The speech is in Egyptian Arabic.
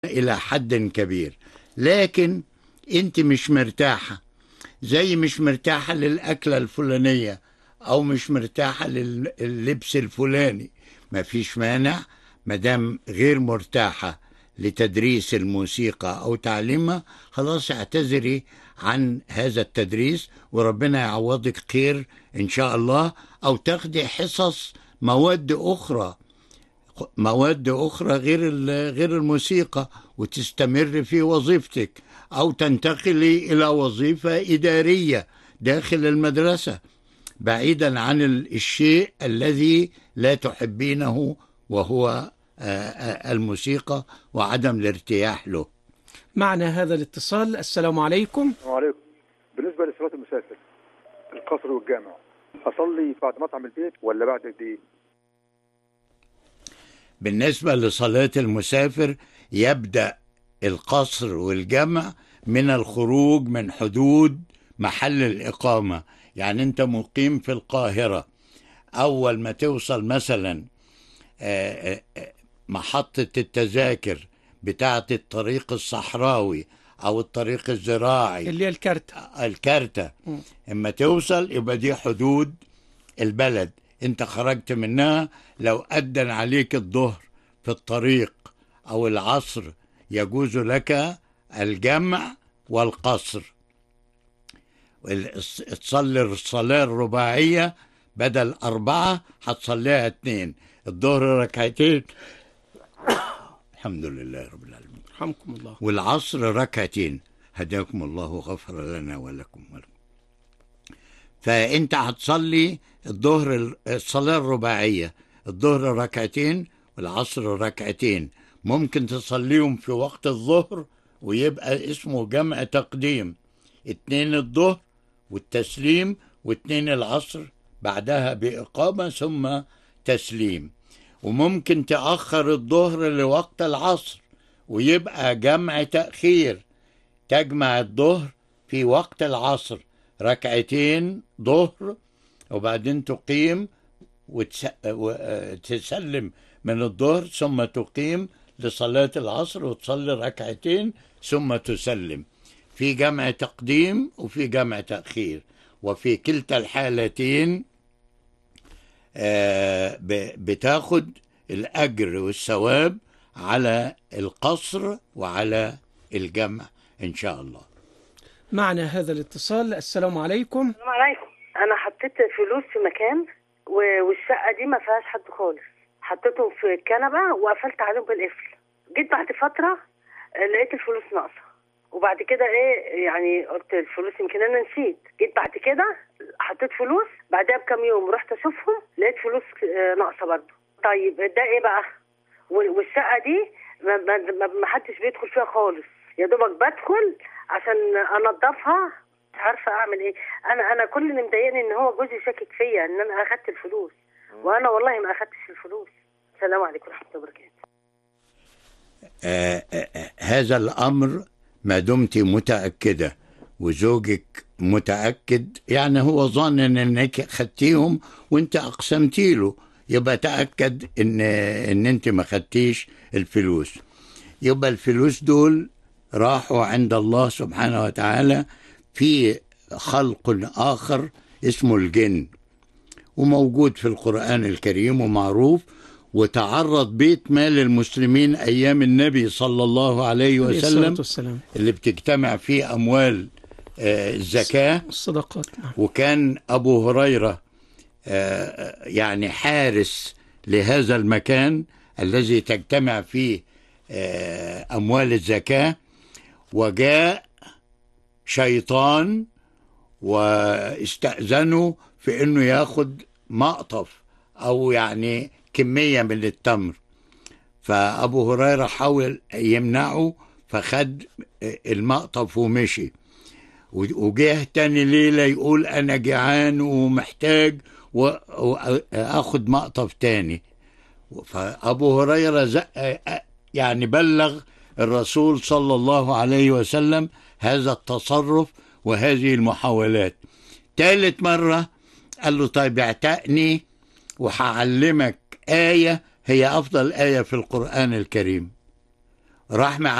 إلى حد كبير لكن أنت مش مرتاحة زي مش مرتاحة للأكلة الفلانية أو مش مرتاحة لللبس الفلاني ما فيش مانع مدام غير مرتاحة لتدريس الموسيقى أو تعليمها خلاص اعتذري عن هذا التدريس وربنا يعوضك خير إن شاء الله أو تاخدي حصص مواد أخرى مواد أخرى غير غير الموسيقى وتستمر في وظيفتك أو تنتقلي إلى وظيفة إدارية داخل المدرسة بعيدا عن الشيء الذي لا تحبينه وهو الموسيقى وعدم الارتياح له معنا هذا الاتصال السلام عليكم وعليكم بالنسبة لصلاة المسافر القصر والجامع أصلي بعد مطعم البيت ولا بعد قد إيه؟ بالنسبة لصلاة المسافر يبدأ القصر والجمع من الخروج من حدود محل الإقامة يعني أنت مقيم في القاهرة أول ما توصل مثلا محطة التذاكر بتاعة الطريق الصحراوي أو الطريق الزراعي اللي هي الكارتة الكارتة اما توصل يبقى دي حدود البلد انت خرجت منها لو أدن عليك الظهر في الطريق أو العصر يجوز لك الجمع والقصر تصلي الصلاة الرباعية بدل أربعة هتصليها اتنين الظهر ركعتين الحمد لله رب العالمين رحمكم الله والعصر ركعتين هداكم الله وغفر لنا ولكم ولكم فانت هتصلي الظهر الصلاه الرباعيه الظهر ركعتين والعصر ركعتين ممكن تصليهم في وقت الظهر ويبقى اسمه جمع تقديم اتنين الظهر والتسليم واتنين العصر بعدها بإقامة ثم تسليم وممكن تأخر الظهر لوقت العصر ويبقى جمع تأخير تجمع الظهر في وقت العصر ركعتين ظهر وبعدين تقيم وتسلم من الظهر ثم تقيم لصلاة العصر وتصلي ركعتين ثم تسلم في جمع تقديم وفي جمع تأخير وفي كلتا الحالتين بتاخد الأجر والثواب على القصر وعلى الجمع إن شاء الله معنا هذا الاتصال السلام عليكم السلام عليكم انا حطيت فلوس في مكان و- والشقه دي ما فيهاش حد خالص حطيتهم في الكنبه وقفلت عليهم بالقفل جيت بعد فتره آه، لقيت الفلوس ناقصه وبعد كده ايه يعني قلت الفلوس يمكن انا نسيت جيت بعد كده حطيت فلوس بعدها بكام يوم رحت اشوفهم لقيت فلوس آه، ناقصه برضه طيب ده ايه بقى وال- والشقه دي ما, ما, ما- ما حدش بيدخل فيها خالص يا دوبك بدخل عشان انضفها مش عارفه اعمل ايه انا انا كل اللي مضايقني ان هو جوزي شاكك فيا ان انا اخدت الفلوس وانا والله ما اخدتش الفلوس السلام عليكم ورحمه الله وبركاته آه، آه، آه، هذا الأمر ما دمت متأكدة وزوجك متأكد يعني هو ظن انك خدتيهم وانت اقسمتي له يبقى تأكد ان ان انت ما خدتيش الفلوس يبقى الفلوس دول راحوا عند الله سبحانه وتعالى في خلق آخر اسمه الجن وموجود في القرآن الكريم ومعروف وتعرض بيت مال المسلمين أيام النبي صلى الله عليه عليه الصلاة وسلم والسلام اللي بتجتمع فيه أموال آه، الزكاة الصدقات نعم وكان أبو هريرة آه، يعني حارس لهذا المكان الذي تجتمع فيه آه، أموال الزكاة وجاء شيطان واستأذنوا في أنه ياخد مقطف أو يعني كمية من التمر فأبو هريرة حاول يمنعه فخد المقطف ومشي وجه تاني ليلة يقول أنا جعان ومحتاج و- وأخد مقطف تاني فأبو هريرة زق يعني بلغ الرسول صلى الله عليه وسلم هذا التصرف وهذه المحاولات ثالث مرة قال له طيب اعتقني وهعلمك آية هي أفضل آية في القرآن الكريم راح مع